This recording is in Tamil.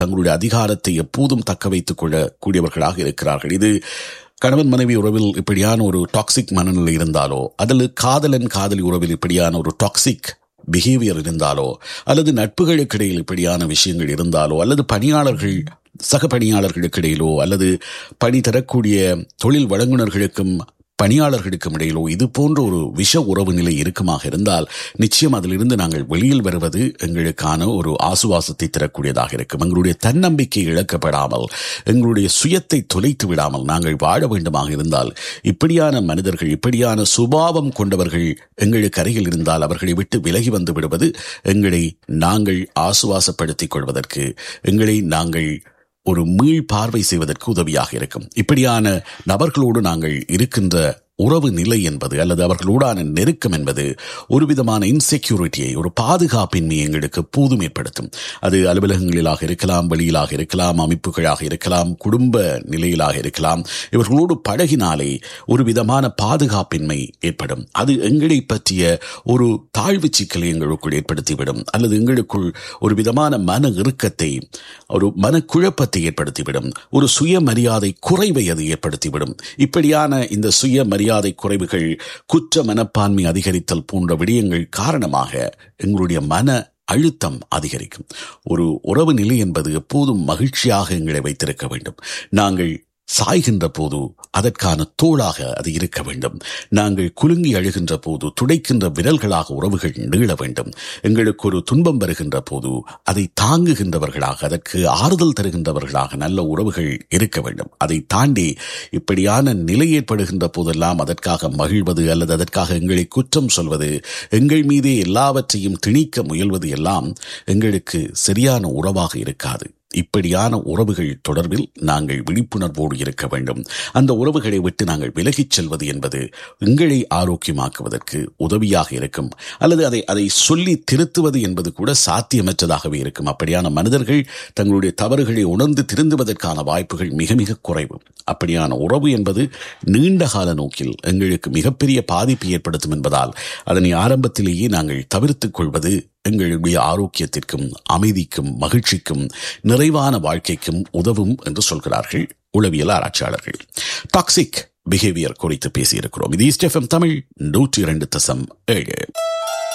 தங்களுடைய அதிகாரத்தை எப்போதும் தக்க வைத்துக் கொள்ள கூடியவர்களாக இருக்கிறார்கள் இது கணவன் மனைவி உறவில் இப்படியான ஒரு டாக்ஸிக் மனநிலை இருந்தாலோ அல்லது காதலன் காதலி உறவில் இப்படியான ஒரு டாக்ஸிக் பிஹேவியர் இருந்தாலோ அல்லது நட்புகளுக்கு இடையில் இப்படியான விஷயங்கள் இருந்தாலோ அல்லது பணியாளர்கள் சக பணியாளர்களுக்கு இடையிலோ அல்லது பணி தரக்கூடிய தொழில் வழங்குனர்களுக்கும் பணியாளர்களுக்கும் இடையிலோ இது போன்ற ஒரு விஷ உறவு நிலை இருக்குமாக இருந்தால் நிச்சயம் அதிலிருந்து நாங்கள் வெளியில் வருவது எங்களுக்கான ஒரு ஆசுவாசத்தை தரக்கூடியதாக இருக்கும் எங்களுடைய தன்னம்பிக்கை இழக்கப்படாமல் எங்களுடைய சுயத்தை தொலைத்து விடாமல் நாங்கள் வாழ வேண்டுமாக இருந்தால் இப்படியான மனிதர்கள் இப்படியான சுபாவம் கொண்டவர்கள் எங்களுக்கு அருகில் இருந்தால் அவர்களை விட்டு விலகி வந்து விடுவது எங்களை நாங்கள் ஆசுவாசப்படுத்திக் கொள்வதற்கு எங்களை நாங்கள் ஒரு மீள் பார்வை செய்வதற்கு உதவியாக இருக்கும் இப்படியான நபர்களோடு நாங்கள் இருக்கின்ற உறவு நிலை என்பது அல்லது அவர்களோடான நெருக்கம் என்பது ஒரு விதமான இன்செக்யூரிட்டியை ஒரு பாதுகாப்பின்மை எங்களுக்கு போதும் ஏற்படுத்தும் அது அலுவலகங்களிலாக இருக்கலாம் வெளியிலாக இருக்கலாம் அமைப்புகளாக இருக்கலாம் குடும்ப நிலையிலாக இருக்கலாம் இவர்களோடு பழகினாலே ஒரு விதமான பாதுகாப்பின்மை ஏற்படும் அது எங்களை பற்றிய ஒரு தாழ்வு சிக்கலை எங்களுக்குள் ஏற்படுத்திவிடும் அல்லது எங்களுக்குள் ஒரு விதமான மன இறுக்கத்தை ஒரு மனக்குழப்பத்தை ஏற்படுத்திவிடும் ஒரு சுயமரியாதை குறைவை அது ஏற்படுத்திவிடும் இப்படியான இந்த சுயமரியாதை குறைவுகள் குற்ற மனப்பான்மை அதிகரித்தல் போன்ற விடயங்கள் காரணமாக எங்களுடைய மன அழுத்தம் அதிகரிக்கும் ஒரு உறவு நிலை என்பது எப்போதும் மகிழ்ச்சியாக எங்களை வைத்திருக்க வேண்டும் நாங்கள் சாய்கின்ற போது அதற்கான தோளாக அது இருக்க வேண்டும் நாங்கள் குலுங்கி அழுகின்ற போது துடைக்கின்ற விரல்களாக உறவுகள் நீள வேண்டும் எங்களுக்கு ஒரு துன்பம் வருகின்ற போது அதை தாங்குகின்றவர்களாக அதற்கு ஆறுதல் தருகின்றவர்களாக நல்ல உறவுகள் இருக்க வேண்டும் அதை தாண்டி இப்படியான நிலை ஏற்படுகின்ற போதெல்லாம் அதற்காக மகிழ்வது அல்லது அதற்காக எங்களை குற்றம் சொல்வது எங்கள் மீதே எல்லாவற்றையும் திணிக்க முயல்வது எல்லாம் எங்களுக்கு சரியான உறவாக இருக்காது இப்படியான உறவுகள் தொடர்பில் நாங்கள் விழிப்புணர்வோடு இருக்க வேண்டும் அந்த உறவுகளை விட்டு நாங்கள் விலகிச் செல்வது என்பது எங்களை ஆரோக்கியமாக்குவதற்கு உதவியாக இருக்கும் அல்லது அதை அதை சொல்லி திருத்துவது என்பது கூட சாத்தியமற்றதாகவே இருக்கும் அப்படியான மனிதர்கள் தங்களுடைய தவறுகளை உணர்ந்து திருந்துவதற்கான வாய்ப்புகள் மிக மிக குறைவு அப்படியான உறவு என்பது நீண்ட கால நோக்கில் எங்களுக்கு மிகப்பெரிய பாதிப்பை ஏற்படுத்தும் என்பதால் அதனை ஆரம்பத்திலேயே நாங்கள் தவிர்த்துக் கொள்வது எங்களுடைய ஆரோக்கியத்திற்கும் அமைதிக்கும் மகிழ்ச்சிக்கும் நிறைவான வாழ்க்கைக்கும் உதவும் என்று சொல்கிறார்கள் உளவியல் ஆராய்ச்சியாளர்கள் டாக்ஸிக் பிஹேவியர் குறித்து பேசியிருக்கிறோம் இது ஈஸ்ட் எஃப்எம் தமிழ் நூற்றி இரண்டு தசம் ஏழு